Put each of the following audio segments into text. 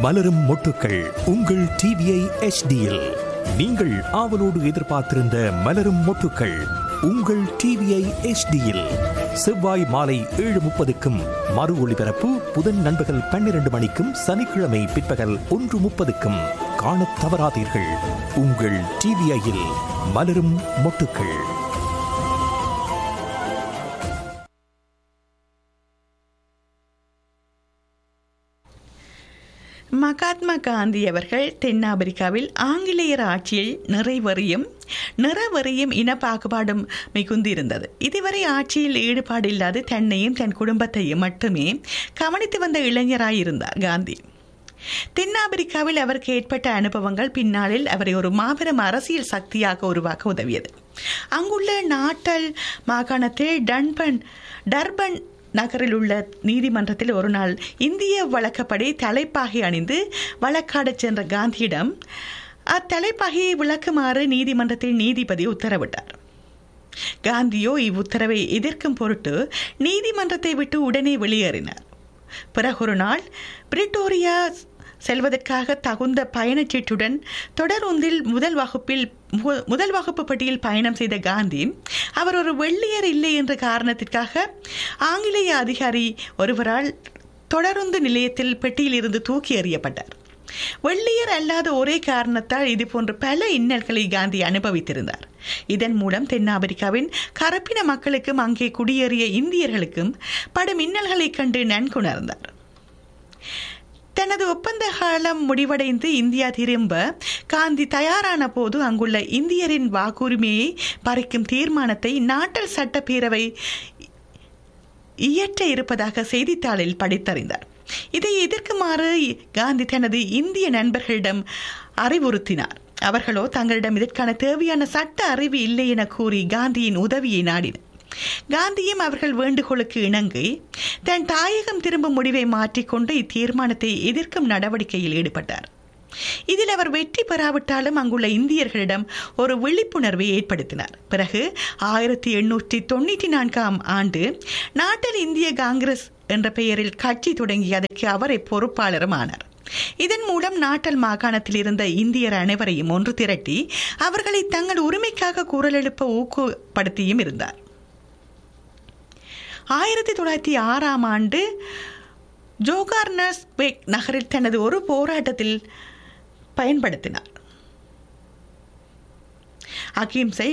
மலரும் மொட்டுக்கள் உங்கள் டிவிஐ எச்டியில் நீங்கள் ஆவலோடு எதிர்பார்த்திருந்த மலரும் மொட்டுக்கள் உங்கள் டிவிஐ எச்டியில் செவ்வாய் மாலை ஏழு முப்பதுக்கும் மறு ஒளிபரப்பு புதன் நண்பகல் பன்னிரண்டு மணிக்கும் சனிக்கிழமை பிற்பகல் ஒன்று முப்பதுக்கும் காணத் தவறாதீர்கள் உங்கள் டிவிஐயில் மலரும் மொட்டுக்கள் மகாத்மா காந்தி அவர்கள் தென்னாப்பிரிக்காவில் ஆங்கிலேயர் ஆட்சியில் நிறைவறியும் நிறவறியும் இன பாகுபாடும் மிகுந்திருந்தது இதுவரை ஆட்சியில் ஈடுபாடு இல்லாது தன்னையும் தன் குடும்பத்தையும் மட்டுமே கவனித்து வந்த இளைஞராயிருந்தார் காந்தி தென்னாப்பிரிக்காவில் அவருக்கு ஏற்பட்ட அனுபவங்கள் பின்னாளில் அவரை ஒரு மாபெரும் அரசியல் சக்தியாக உருவாக்க உதவியது அங்குள்ள நாட்டல் மாகாணத்தில் டன்பன் டர்பன் நகரில் உள்ள நீதிமன்றத்தில் ஒரு நாள் இந்திய வழக்கப்படி தலைப்பாகை அணிந்து வழக்காடச் சென்ற காந்தியிடம் அத்தலைப்பாகையை விளக்குமாறு நீதிமன்றத்தில் நீதிபதி உத்தரவிட்டார் காந்தியோ இவ்வுத்தரவை எதிர்க்கும் பொருட்டு நீதிமன்றத்தை விட்டு உடனே வெளியேறினார் பிறகொரு நாள் பிரிட்டோரியா செல்வதற்காக தகுந்த பயணச்சீட்டுடன் தொடரொந்தில் முதல் வகுப்பில் மு- முதல் வகுப்பு பட்டியில் பயணம் செய்த காந்தி அவர் ஒரு வெள்ளையர் இல்லை என்ற காரணத்திற்காக ஆங்கிலேய அதிகாரி ஒருவரால் தொடருந்து நிலையத்தில் பெட்டியில் இருந்து தூக்கி எறியப்பட்டார் வெள்ளையர் அல்லாத ஒரே காரணத்தால் இதுபோன்ற பல இன்னல்களை காந்தி அனுபவித்திருந்தார் இதன் மூலம் தென்னாப்பிரிக்காவின் கருப்பின மக்களுக்கும் அங்கே குடியேறிய இந்தியர்களுக்கும் படும் இன்னல்களைக் கண்டு நன்குணர்ந்தார் தனது ஒப்பந்த காலம் முடிவடைந்து இந்தியா திரும்ப காந்தி தயாரான போது அங்குள்ள இந்தியரின் வாக்குரிமையை பறிக்கும் தீர்மானத்தை நாட்டல் சட்டப்பேரவை இயற்ற இருப்பதாக செய்தித்தாளில் படித்தறிந்தார் இதை எதிர்க்குமாறு காந்தி தனது இந்திய நண்பர்களிடம் அறிவுறுத்தினார் அவர்களோ தங்களிடம் இதற்கான தேவையான சட்ட அறிவு இல்லை என கூறி காந்தியின் உதவியை நாடினர் காந்தியும் அவர்கள் வேண்டுகோளுக்கு இணங்கி தன் தாயகம் திரும்பும் முடிவை மாற்றிக்கொண்டு இத்தீர்மானத்தை எதிர்க்கும் நடவடிக்கையில் ஈடுபட்டார் இதில் அவர் வெற்றி பெறாவிட்டாலும் அங்குள்ள இந்தியர்களிடம் ஒரு விழிப்புணர்வை ஏற்படுத்தினார் பிறகு ஆயிரத்தி எண்ணூற்றி தொண்ணூற்றி நான்காம் ஆண்டு நாட்டில் இந்திய காங்கிரஸ் என்ற பெயரில் கட்சி தொடங்கி அதற்கு அவரை பொறுப்பாளரும் ஆனார் இதன் மூலம் நாட்டல் மாகாணத்தில் இருந்த இந்தியர் அனைவரையும் ஒன்று திரட்டி அவர்களை தங்கள் உரிமைக்காக குரல் எழுப்ப ஊக்கப்படுத்தியும் இருந்தார் ஆயிரத்தி தொள்ளாயிரத்தி ஆறாம் ஆண்டு ஜோகார்னஸ்பெக் நகரில் தனது ஒரு போராட்டத்தில் பயன்படுத்தினார் அகிம்சை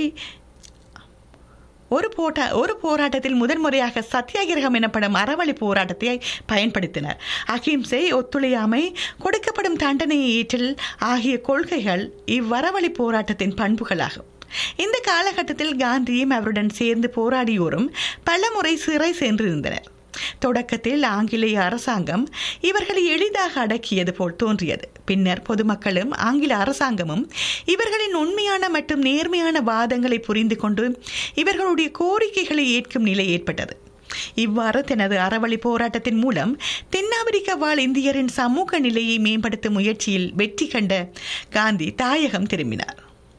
ஒரு போட்டா ஒரு போராட்டத்தில் முதல் முறையாக சத்தியாகிரகம் எனப்படும் அறவழி போராட்டத்தை பயன்படுத்தினர் அகிம்சை ஒத்துழையாமை கொடுக்கப்படும் தண்டனையை ஏற்றல் ஆகிய கொள்கைகள் இவ்வறவழி போராட்டத்தின் பண்புகளாகும் இந்த காலகட்டத்தில் காந்தியும் அவருடன் சேர்ந்து போராடியோரும் பலமுறை சிறை சென்றிருந்தனர் தொடக்கத்தில் ஆங்கிலேய அரசாங்கம் இவர்களை எளிதாக அடக்கியது போல் தோன்றியது பின்னர் பொதுமக்களும் ஆங்கில அரசாங்கமும் இவர்களின் உண்மையான மற்றும் நேர்மையான வாதங்களை புரிந்து கொண்டு இவர்களுடைய கோரிக்கைகளை ஏற்கும் நிலை ஏற்பட்டது இவ்வாறு தனது அறவழி போராட்டத்தின் மூலம் தென்னாப்பிரிக்க வாழ் இந்தியரின் சமூக நிலையை மேம்படுத்தும் முயற்சியில் வெற்றி கண்ட காந்தி தாயகம் திரும்பினார்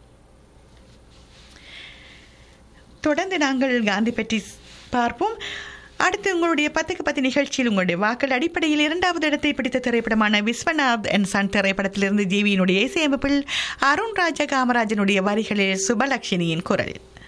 தொடர்ந்து நாங்கள் காந்தி பற்றி பார்ப்போம் அடுத்து உங்களுடைய பத்துக்கு பத்து நிகழ்ச்சியில் உங்களுடைய வாக்கள் அடிப்படையில் இரண்டாவது இடத்தை பிடித்த திரைப்படமான விஸ்வநாத் அண்ட் சன் திரைப்படத்திலிருந்து ஜீவியினுடைய இசையமைப்பில் அருண் ராஜா காமராஜனுடைய வரிகளில் சுபலட்சுமியின் குரலில்